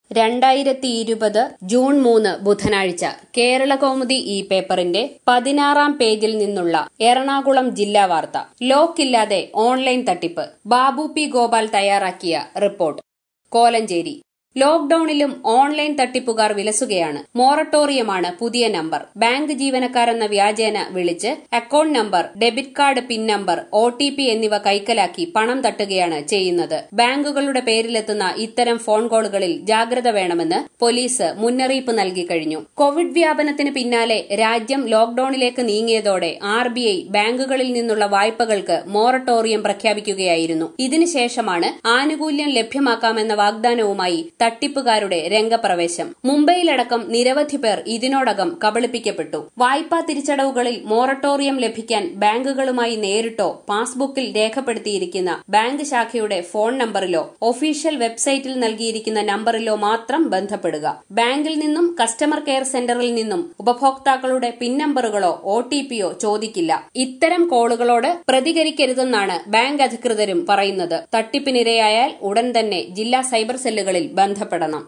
രണ്ടായിരത്തി ഇരുപത് ജൂൺ മൂന്ന് ബുധനാഴ്ച കേരളകൗമുദി ഈ പേപ്പറിന്റെ പതിനാറാം പേജിൽ നിന്നുള്ള എറണാകുളം ജില്ലാ വാർത്ത ലോക്കില്ലാതെ ഓൺലൈൻ തട്ടിപ്പ് ബാബു പി ഗോപാൽ തയ്യാറാക്കിയ റിപ്പോർട്ട് കോലഞ്ചേരി ലോക്ഡൌണിലും ഓൺലൈൻ തട്ടിപ്പുകാർ വിലസുകയാണ് മൊറട്ടോറിയമാണ് പുതിയ നമ്പർ ബാങ്ക് ജീവനക്കാരെന്ന വ്യാജേന വിളിച്ച് account number debit card pin number O T P എന്നിവ കൈക്കലാക്കി പണം തട്ടുകയാണ് ചെയ്യുന്നത് ബാങ്കുകളുടെ പേരിലെത്തുന്ന ഇത്തരം ഫോൺ കോളുകളിൽ ജാഗ്രത വേണമെന്ന് പോലീസ് മുന്നറിയിപ്പ് നൽകി കഴിഞ്ഞു കോവിഡ് വ്യാപനത്തിന് പിന്നാലെ രാജ്യം ലോക്ഡൌണിലേക്ക് നീങ്ങിയതോടെ ആർ ബി ഐ ബാങ്കുകളിൽ നിന്നുള്ള വായ്പകൾക്ക് മൊറട്ടോറിയം പ്രഖ്യാപിക്കുകയായിരുന്നു ഇതിനുശേഷമാണ് ആനുകൂല്യം ലഭ്യമാക്കാമെന്ന വാഗ്ദാനവുമായി തട്ടിപ്പുകാരുടെ രംഗപ്രവേശം മുംബൈയിലടക്കം നിരവധി പേർ ഇതിനോടകം കബളിപ്പിക്കപ്പെട്ടു വായ്പാ തിരിച്ചടവുകളിൽ മൊറട്ടോറിയം ലഭിക്കാൻ ബാങ്കുകളുമായി നേരിട്ടോ പാസ്ബുക്കിൽ രേഖപ്പെടുത്തിയിരിക്കുന്ന ബാങ്ക് ശാഖയുടെ ഫോൺ നമ്പറിലോ ഒഫീഷ്യൽ വെബ്സൈറ്റിൽ നൽകിയിരിക്കുന്ന നമ്പറിലോ മാത്രം ബന്ധപ്പെടുക ബാങ്കിൽ നിന്നും കസ്റ്റമർ കെയർ സെന്ററിൽ നിന്നും ഉപഭോക്താക്കളുടെ പിൻ നമ്പറുകളോ ഒ ടി പിയോ ചോദിക്കില്ല ഇത്തരം കോളുകളോട് പ്രതികരിക്കരുതെന്നാണ് ബാങ്ക് അധികൃതരും പറയുന്നത് തട്ടിപ്പിനിരയായാൽ ഉടൻ തന്നെ ജില്ലാ സൈബർ സെല്ലുകളിൽ ബന്ധപ്പെടണം